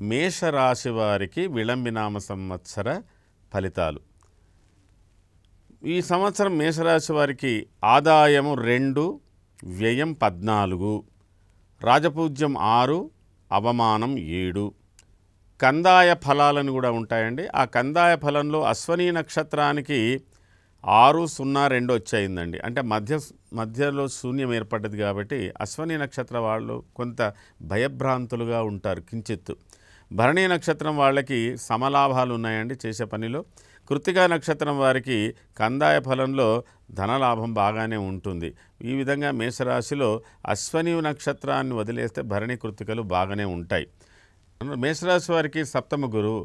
మేషరాశి వారికి విళంబినామ సంవత్సర ఫలితాలు ఈ సంవత్సరం మేషరాశి వారికి ఆదాయము రెండు వ్యయం పద్నాలుగు రాజపూజ్యం ఆరు అవమానం ఏడు కందాయ ఫలాలను కూడా ఉంటాయండి ఆ కందాయ ఫలంలో అశ్వనీ నక్షత్రానికి ఆరు సున్నా రెండు వచ్చాయిందండి అంటే మధ్య మధ్యలో శూన్యం ఏర్పడ్డది కాబట్టి అశ్వని నక్షత్ర వాళ్ళు కొంత భయభ్రాంతులుగా ఉంటారు కించిత్తు భరణీ నక్షత్రం వాళ్ళకి సమలాభాలు ఉన్నాయండి చేసే పనిలో కృతికా నక్షత్రం వారికి కందాయ ఫలంలో ధనలాభం బాగానే ఉంటుంది ఈ విధంగా మేషరాశిలో అశ్వని నక్షత్రాన్ని వదిలేస్తే భరణి కృతికలు బాగానే ఉంటాయి మేషరాశి వారికి సప్తమ గురువు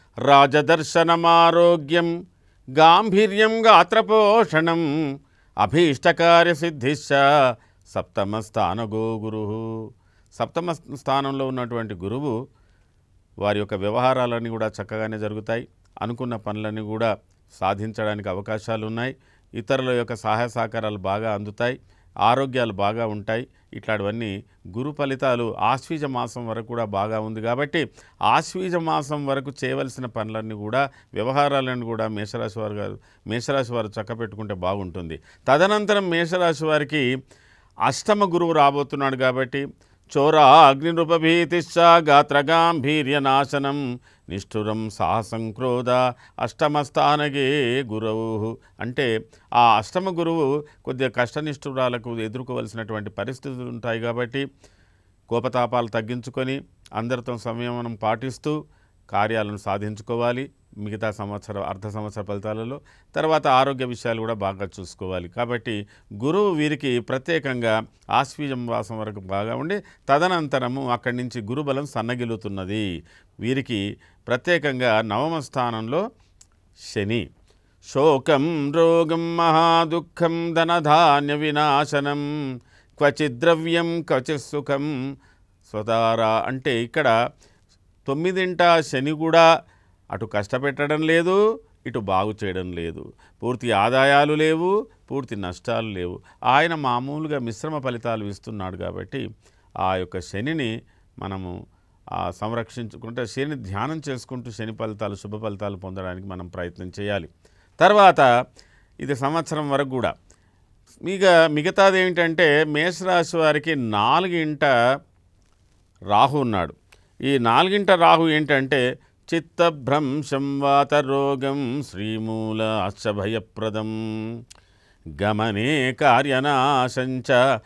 రాజదర్శనమారోగ్యం గాంభీర్యం గాత్రపోషణం అభీష్టకార్యసిద్ధిశ్చ సప్తమ స్థానగో గురు సప్తమ స్థానంలో ఉన్నటువంటి గురువు వారి యొక్క వ్యవహారాలన్నీ కూడా చక్కగానే జరుగుతాయి అనుకున్న పనులన్నీ కూడా సాధించడానికి అవకాశాలు ఉన్నాయి ఇతరుల యొక్క సహాయ సహకారాలు బాగా అందుతాయి ఆరోగ్యాలు బాగా ఉంటాయి ఇట్లాంటివన్నీ గురు ఫలితాలు ఆశ్వీజ మాసం వరకు కూడా బాగా ఉంది కాబట్టి ఆశ్వీజ మాసం వరకు చేయవలసిన పనులన్నీ కూడా వ్యవహారాలను కూడా మేషరాశి వారు గారు మేషరాశి వారు చక్కపెట్టుకుంటే బాగుంటుంది తదనంతరం మేషరాశి వారికి అష్టమ గురువు రాబోతున్నాడు కాబట్టి చోరా అగ్నినృపభీతిశ్చ గాత్రగాంభీర్య నాశనం నిష్ఠురం సాహసం క్రోధ అష్టమ స్థానగే గురువు అంటే ఆ అష్టమ గురువు కొద్దిగా కష్టనిష్ఠురాలకు ఎదుర్కోవలసినటువంటి పరిస్థితులు ఉంటాయి కాబట్టి కోపతాపాలు తగ్గించుకొని అందరితో సంయమనం పాటిస్తూ కార్యాలను సాధించుకోవాలి మిగతా సంవత్సర అర్ధ సంవత్సర ఫలితాలలో తర్వాత ఆరోగ్య విషయాలు కూడా బాగా చూసుకోవాలి కాబట్టి గురువు వీరికి ప్రత్యేకంగా ఆశ్వీజం వాసం వరకు బాగా ఉండి తదనంతరము అక్కడి నుంచి గురుబలం సన్నగిలుతున్నది వీరికి ప్రత్యేకంగా నవమ స్థానంలో శని శోకం రోగం మహాదుఃఖం ధనధాన్య వినాశనం క్వచిత్ ద్రవ్యం క్వచిత్ సుఖం స్వతారా అంటే ఇక్కడ తొమ్మిదింట శని కూడా అటు కష్టపెట్టడం లేదు ఇటు బాగు చేయడం లేదు పూర్తి ఆదాయాలు లేవు పూర్తి నష్టాలు లేవు ఆయన మామూలుగా మిశ్రమ ఫలితాలు ఇస్తున్నాడు కాబట్టి ఆ యొక్క శనిని మనము ఆ సంరక్షించుకుంటే శని ధ్యానం చేసుకుంటూ శని ఫలితాలు శుభ ఫలితాలు పొందడానికి మనం ప్రయత్నం చేయాలి తర్వాత ఇది సంవత్సరం వరకు కూడా ఇక మిగతాది ఏమిటంటే మేషరాశి వారికి నాలుగింట రాహు ఉన్నాడు ఈ నాలుగింట రాహు ఏంటంటే చిత్తభ్రంశం వాతరోగం శ్రీమూల అశ్చభయప్రదం గమనే కార్యనాశంచ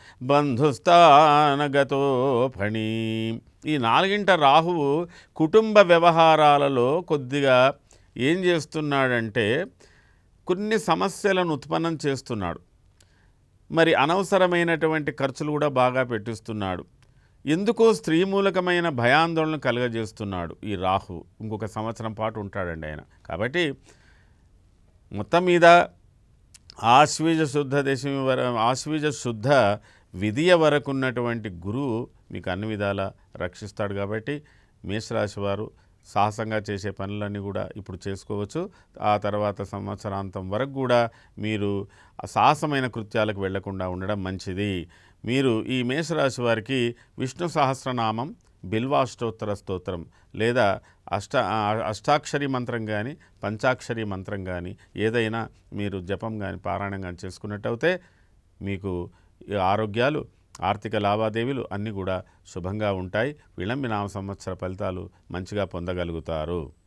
బంధుస్థానగతో ఫణి ఈ నాలుగింట రాహువు కుటుంబ వ్యవహారాలలో కొద్దిగా ఏం చేస్తున్నాడంటే కొన్ని సమస్యలను ఉత్పన్నం చేస్తున్నాడు మరి అనవసరమైనటువంటి ఖర్చులు కూడా బాగా పెట్టిస్తున్నాడు ఎందుకో స్త్రీ మూలకమైన భయాందోళన కలుగజేస్తున్నాడు ఈ రాహు ఇంకొక సంవత్సరం పాటు ఉంటాడండి ఆయన కాబట్టి మొత్తం మీద ఆశ్వీజ శుద్ధ దశమి వర ఆశ్వీజ శుద్ధ విధియ వరకు ఉన్నటువంటి గురువు మీకు అన్ని విధాల రక్షిస్తాడు కాబట్టి మేషరాశి వారు సాహసంగా చేసే పనులన్నీ కూడా ఇప్పుడు చేసుకోవచ్చు ఆ తర్వాత సంవత్సరాంతం వరకు కూడా మీరు ఆ సాహసమైన కృత్యాలకు వెళ్లకుండా ఉండడం మంచిది మీరు ఈ మేషరాశి వారికి విష్ణు సహస్రనామం బిల్వాష్టోత్తర స్తోత్రం లేదా అష్ట ఆ, అష్టాక్షరి మంత్రం కానీ పంచాక్షరి మంత్రం కానీ ఏదైనా మీరు జపం కానీ పారాయణం కానీ చేసుకున్నట్టయితే మీకు ఈ ఆరోగ్యాలు ఆర్థిక లావాదేవీలు అన్నీ కూడా శుభంగా ఉంటాయి విళంబి నామ సంవత్సర ఫలితాలు మంచిగా పొందగలుగుతారు